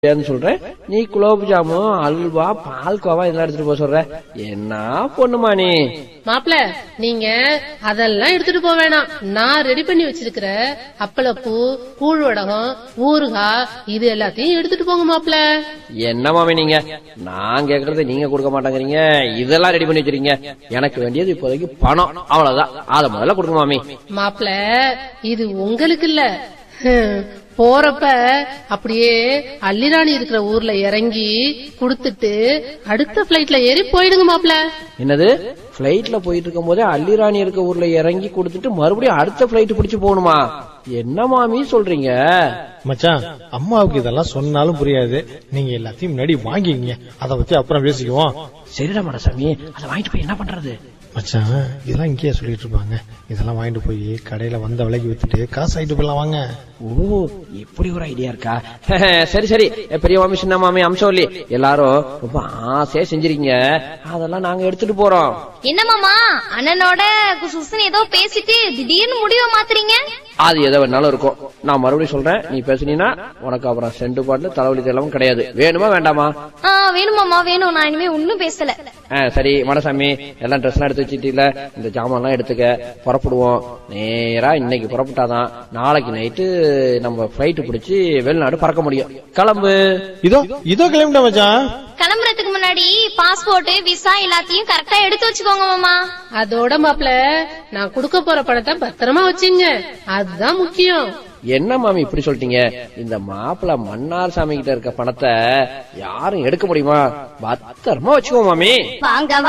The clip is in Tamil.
முடியாதுன்னு சொல்ற நீ குலோப் ஜாமுன் அல்வா பால்கோவா இதெல்லாம் எடுத்துட்டு போக சொல்ற என்ன பொண்ணுமா நீ மாப்பிள நீங்க அதெல்லாம் எடுத்துட்டு போக வேணாம் நான் ரெடி பண்ணி வச்சிருக்கிற அப்பளப்பூ கூழ் வடகம் ஊறுகாய் இது எல்லாத்தையும் எடுத்துட்டு போங்க மாப்பிள என்ன மாமி நீங்க நான் கேக்குறது நீங்க கொடுக்க மாட்டேங்கிறீங்க இதெல்லாம் ரெடி பண்ணி வச்சிருக்கீங்க எனக்கு வேண்டியது இப்போதைக்கு பணம் அவ்வளவுதான் அத முதல்ல கொடுங்க மாமி மாப்பிள இது உங்களுக்கு இல்ல ஹம், போறப்ப அப்படியே அள்ளிராணி இருக்கிற ஊர்ல இறங்கி குடுத்துட்டு அடுத்த பிளைட்ல ஏறி போயிடுங்க மாப்பிள என்னது பிளைட்ல போயிட்டு இருக்கும் போதே அள்ளிராணி இருக்க ஊர்ல இறங்கி கொடுத்துட்டு மறுபடியும் அடுத்த பிளைட் பிடிச்சு போகணுமா என்ன மாமி சொல்றீங்க மச்சான் அம்மாவுக்கு இதெல்லாம் சொன்னாலும் புரியாது நீங்க எல்லாத்தையும் முன்னாடி வாங்கிக்கங்க அத பத்தி அப்புறம் பேசிக்குவோம் சரிடா மடசாமி அதை வாங்கிட்டு போய் என்ன பண்றது மச்சான் இதெல்லாம் இங்கேயே சொல்லிட்டு இருப்பாங்க இதெல்லாம் வாங்கிட்டு போய் கடையில வந்த விலைக்கு வித்துட்டு காசு ஆயிட்டு போயிடலாம் வாங்க ஓ இப்படி ஒரு ஐடியா இருக்கா சரி சரி பெரிய மாமி சின்ன மாமி அம்சவல்லி எல்லாரும் ரொம்ப ஆசையா செஞ்சிருக்கீங்க அதெல்லாம் நாங்க எடுத்துட்டு போறோம் என்ன மாமா அண்ணனோட குசுகுசுன்னு ஏதோ பேசிட்டு திடீர்னு முடிவை மாத்துறீங்க அது எதை வேணாலும் இருக்கும் நான் மறுபடியும் சொல்றேன் நீ பேசுனீன்னா உனக்கு அப்புறம் செண்டு பாட்டுல தலைவலி தெல்லாம் கிடையாது வேணுமா வேண்டாமா ஆ வேணும் மாமா வேணும் நான் இனிமே ஒன்னும் பேசல ஆ, சரி மடசாமி எல்லாம் ட்ரெஸ் எல்லாம் எடுத்து வச்சுட்டீல இந்த ஜாமான் எல்லாம் எடுத்துக்க புறப்படுவோம் நேரா இன்னைக்கு புறப்பட்டாதான் நாளைக்கு நைட்டு நம்ம பிளைட் பிடிச்சி வெளிநாடு பறக்க முடியும் கிளம்பு இதோ இதோ கிளம்பிட்ட மச்சான் கிளம்புறதுக்கு முன்னாடி பாஸ்போர்ட் விசா எல்லாத்தையும் கரெக்டா எடுத்து வச்சுக்கோங்க மாமா அதோட மாப்பிள நான் கொடுக்க போற பணத்தை பத்திரமா வச்சுங்க அதுதான் முக்கியம் என்ன மாமி இப்படி சொல்லிட்டீங்க இந்த மாப்பிள்ள மன்னார் சாமி கிட்ட இருக்க பணத்தை யாரும் எடுக்க முடியுமா பத்திரமா வச்சுக்கோ மாமி வாங்க